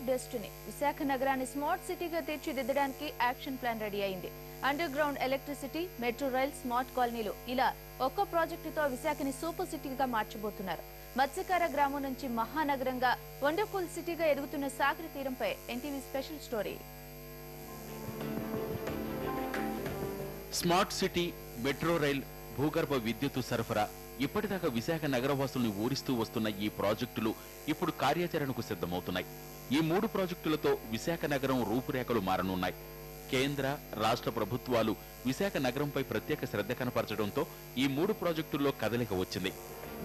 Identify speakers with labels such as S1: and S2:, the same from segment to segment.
S1: destiny Visakha నగరాన్ని smart సిటీగా తీర్చిదిద్దడానికి యాక్షన్ ప్లాన్ రెడీ అయింది underground electricity metro rail smart కాలనీలు ఇలా ఒక్క ప్రాజెక్టుతో విశాఖని సూపర్ సిటీగా మార్చబోతున్నారు మత్స్యకార గ్రామం నుంచి మహానగరంగా వండర్ఫుల్ సిటీగా ఎదుగుతున్న సాగర తీరంపై NTV special story
S2: smart city metro rail భూగర్భ విద్యుత్తు సరఫరా ఇప్పటిదాకా విశాఖ నగరవాసుల్ని ఊరిస్తూ వస్తున్న ఈ ప్రాజెక్టులు ఇప్పుడు కార్యాచరణకు సిద్ధమవుతున్నాయి ఈ మూడు ప్రాజెక్టులతో విశాఖ నగరం రూపురేఖలు మారనున్నాయి కేంద్ర రాష్ట్ర ప్రభుత్వాలు విశాఖ నగరంపై ప్రత్యేక శ్రద్ధ కనపరచడంతో ఈ మూడు ప్రాజెక్టుల్లో కదలిక వచ్చింది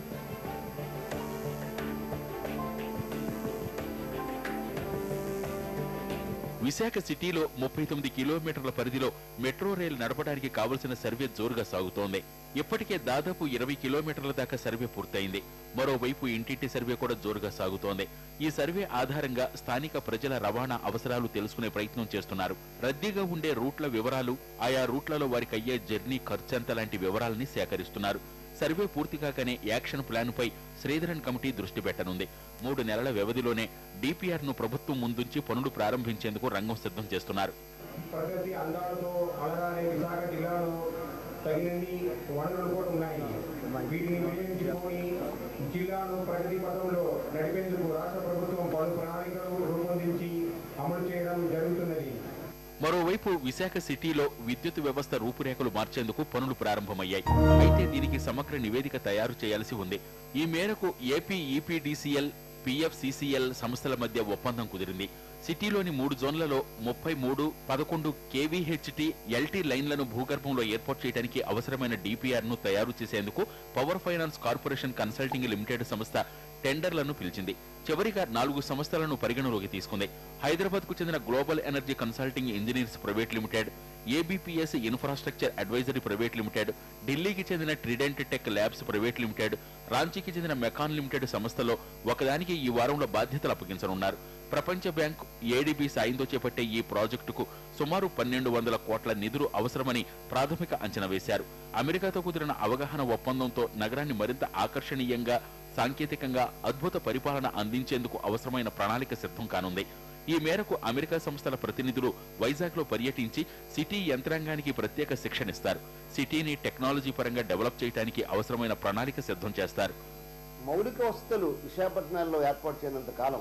S2: విశాఖ సిటీలో ముప్పై తొమ్మిది కిలోమీటర్ల పరిధిలో మెట్రో రైలు నడపడానికి కావలసిన సర్వే జోరుగా సాగుతోంది ఇప్పటికే దాదాపు ఇరవై కిలోమీటర్ల దాకా సర్వే పూర్తయింది మరోవైపు ఇంటింటి సర్వే కూడా జోరుగా సాగుతోంది ఈ సర్వే ఆధారంగా స్థానిక ప్రజల రవాణా అవసరాలు తెలుసుకునే ప్రయత్నం చేస్తున్నారు రద్దీగా ఉండే రూట్ల వివరాలు ఆయా రూట్లలో వారికి అయ్యే జర్నీ ఖర్చంత లాంటి వివరాలని సేకరిస్తున్నారు సర్వే పూర్తి కాకనే యాక్షన్ ప్లాన్ పై శ్రీధరన్ కమిటీ దృష్టి పెట్టనుంది మూడు నెలల వ్యవధిలోనే డిపిఆర్ ను ప్రభుత్వం ముందుంచి పనులు ప్రారంభించేందుకు రంగం సిద్ధం చేస్తున్నారు
S3: ప్రగతి అందాలతో అలరానే విశాఖ జిల్లాలో తగినన్ని వనరులు కూడా ఉన్నాయి వీటిని వినియోగించుకొని జిల్లాను ప్రగతి పథంలో నడిపేందుకు రాష్ట్ర ప్రభుత్వం పలు ప్రణాళికలు రూపొందించి అమలు చేయడం జరుగుతున్నది
S2: మరోవైపు విశాఖ సిటీలో విద్యుత్ వ్యవస్థ రూపురేఖలు మార్చేందుకు పనులు ప్రారంభమయ్యాయి అయితే దీనికి సమగ్ర నివేదిక తయారు చేయాల్సి ఉంది ఈ మేరకు ఏపీ ఈపీడీసీఎల్ పిఎఫ్సిసిఎల్ సంస్థల మధ్య ఒప్పందం కుదిరింది సిటీలోని మూడు జోన్లలో ముప్పై మూడు పదకొండు కేవీహెచ్టి ఎల్టీ లైన్లను భూగర్భంలో ఏర్పాటు చేయడానికి అవసరమైన డిపిఆర్ ను తయారు చేసేందుకు power finance corporation consulting limited సంస్థ టెండర్లను పిలిచింది చివరిగా నాలుగు సంస్థలను పరిగణలోకి తీసుకుంది హైదరాబాద్ కు చెందిన global energy consulting engineers private limited ABPS infrastructure advisory private limited ఢిల్లీకి చెందిన trident tech labs private limited రాంచీకి చెందిన మెకాన్ లిమిటెడ్ సంస్థలో ఒకదానికి ఈ వారంలో బాధ్యతలు అప్పగించనున్నారు ప్రపంచ బ్యాంక్ ఏడీబీ సాయంతో చేపట్టే ఈ ప్రాజెక్టుకు సుమారు పన్నెండు వందల కోట్ల నిధులు అవసరమని ప్రాథమిక అంచనా వేశారు అమెరికాతో కుదిరిన అవగాహన ఒప్పందంతో నగరాన్ని మరింత ఆకర్షణీయంగా సాంకేతికంగా అద్భుత పరిపాలన అందించేందుకు అవసరమైన ప్రణాళిక సిద్ధం కానుంది ఈ మేరకు అమెరికా సంస్థల ప్రతినిధులు వైజాగ్ లో పర్యటించి సిటీ యంత్రాంగానికి ప్రత్యేక శిక్షణ ఇస్తారు సిటీని టెక్నాలజీ పరంగా డెవలప్ చేయడానికి అవసరమైన ప్రణాళిక సిద్ధం చేస్తారు
S4: మౌలిక వసతులు విశాఖపట్నంలో ఏర్పాటు చేయనంత కాలం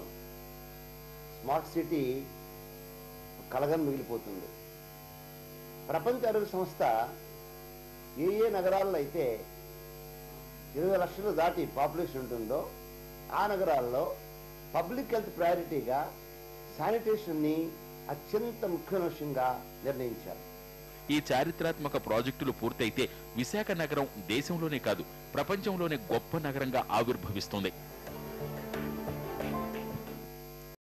S4: స్మార్ట్ సిటీ కలగని మిగిలిపోతుంది ప్రపంచ ఆరోగ్య సంస్థ ఏ ఏ నగరాల్లో అయితే ఇరవై లక్షలు దాటి పాపులేషన్ ఉంటుందో ఆ నగరాల్లో పబ్లిక్ హెల్త్ ప్రయారిటీగా శానిటేషన్ని అత్యంత ముఖ్యమైన విషయంగా నిర్ణయించారు
S2: ఈ చారిత్రాత్మక ప్రాజెక్టులు పూర్తయితే విశాఖ నగరం దేశంలోనే కాదు ప్రపంచంలోనే గొప్ప నగరంగా ఆవిర్భవిస్తుంది